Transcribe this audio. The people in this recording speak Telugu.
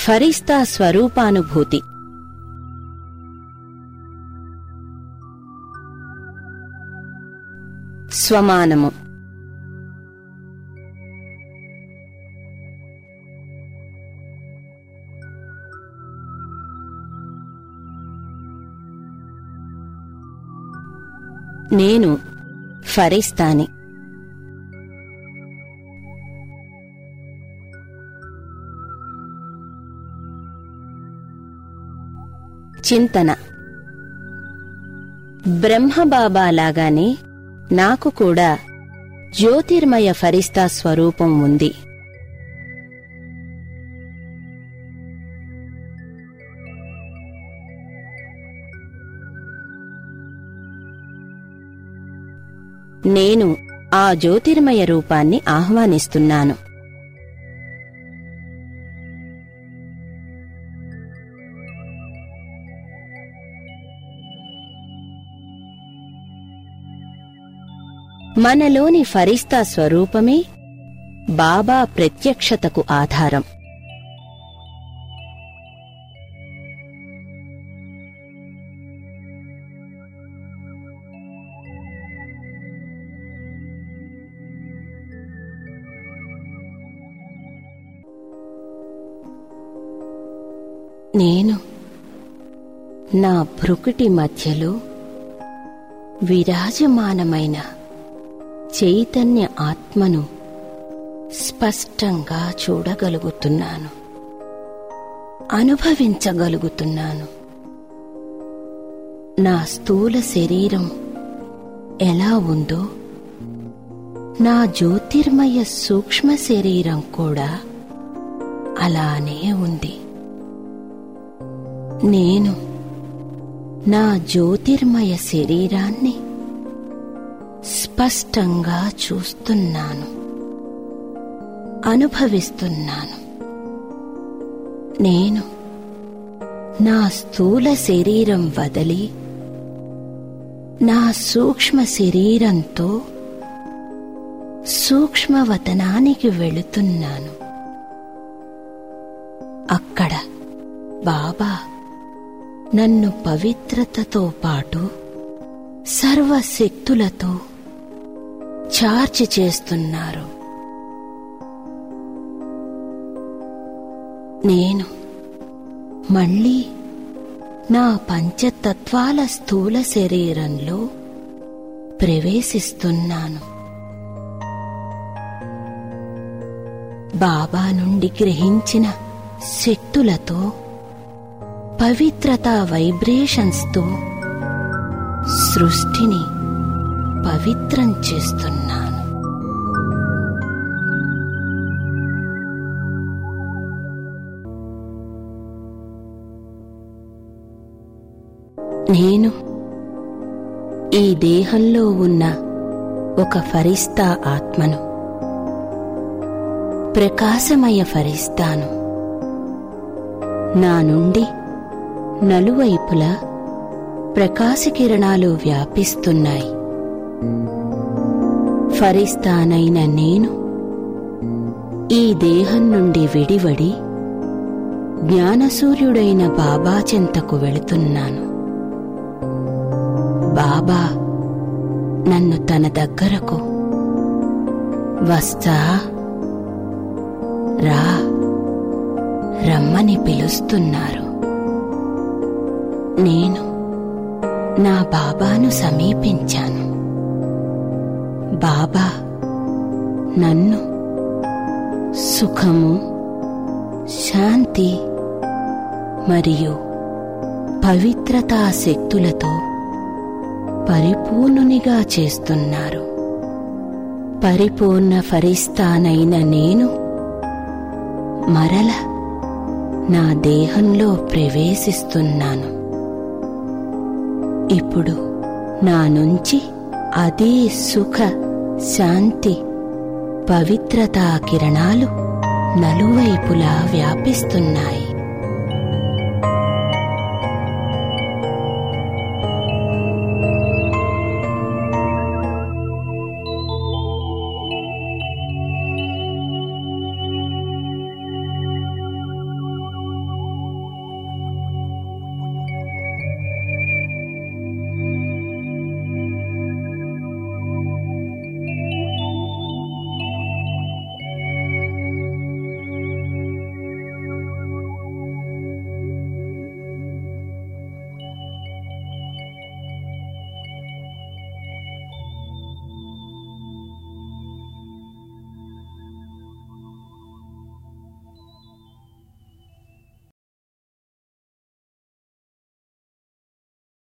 ఫరిస్తా స్వరూపానుభూతి స్వమానము నేను ఫరిస్తాని చింతన బ్రహ్మబాబా లాగానే నాకు కూడా జ్యోతిర్మయ ఫరిస్తా స్వరూపం ఉంది నేను ఆ జ్యోతిర్మయ రూపాన్ని ఆహ్వానిస్తున్నాను మనలోని ఫరిస్తా స్వరూపమే బాబా ప్రత్యక్షతకు ఆధారం నేను నా భృకుటి మధ్యలో విరాజమానమైన చైతన్య ఆత్మను స్పష్టంగా చూడగలుగుతున్నాను అనుభవించగలుగుతున్నాను నా స్థూల శరీరం ఎలా ఉందో నా జ్యోతిర్మయ సూక్ష్మ శరీరం కూడా అలానే ఉంది నేను నా జ్యోతిర్మయ శరీరాన్ని స్పష్టంగా చూస్తున్నాను అనుభవిస్తున్నాను నేను నా స్థూల శరీరం వదిలి నా సూక్ష్మ శరీరంతో సూక్ష్మవతనానికి వెళుతున్నాను అక్కడ బాబా నన్ను పవిత్రతతో పాటు సర్వశక్తులతో చార్జ్ చేస్తున్నారు నేను మళ్ళీ నా పంచతత్వాల స్థూల శరీరంలో ప్రవేశిస్తున్నాను బాబా నుండి గ్రహించిన శక్తులతో పవిత్రత వైబ్రేషన్స్తో సృష్టిని పవిత్రం చేస్తున్నాను నేను ఈ దేహంలో ఉన్న ఒక ఫరిస్తా ఆత్మను ప్రకాశమయ ఫరిస్తాను నా నుండి నలువైపులా ప్రకాశకిరణాలు వ్యాపిస్తున్నాయి ఫరిస్తానైన నేను ఈ దేహం నుండి విడివడి జ్ఞానసూర్యుడైన బాబా చెంతకు వెళుతున్నాను బాబా నన్ను తన దగ్గరకు వస్తా రా రమ్మని పిలుస్తున్నారు నేను నా బాబాను సమీపించాను బాబా నన్ను సుఖము శాంతి మరియు పవిత్రతా శక్తులతో పరిపూర్ణునిగా చేస్తున్నారు పరిపూర్ణ ఫరిస్తానైన నేను మరల నా దేహంలో ప్రవేశిస్తున్నాను ఇప్పుడు నా నుంచి అదే సుఖ శాంతి పవిత్రతా కిరణాలు నలువైపులా వ్యాపిస్తున్నాయి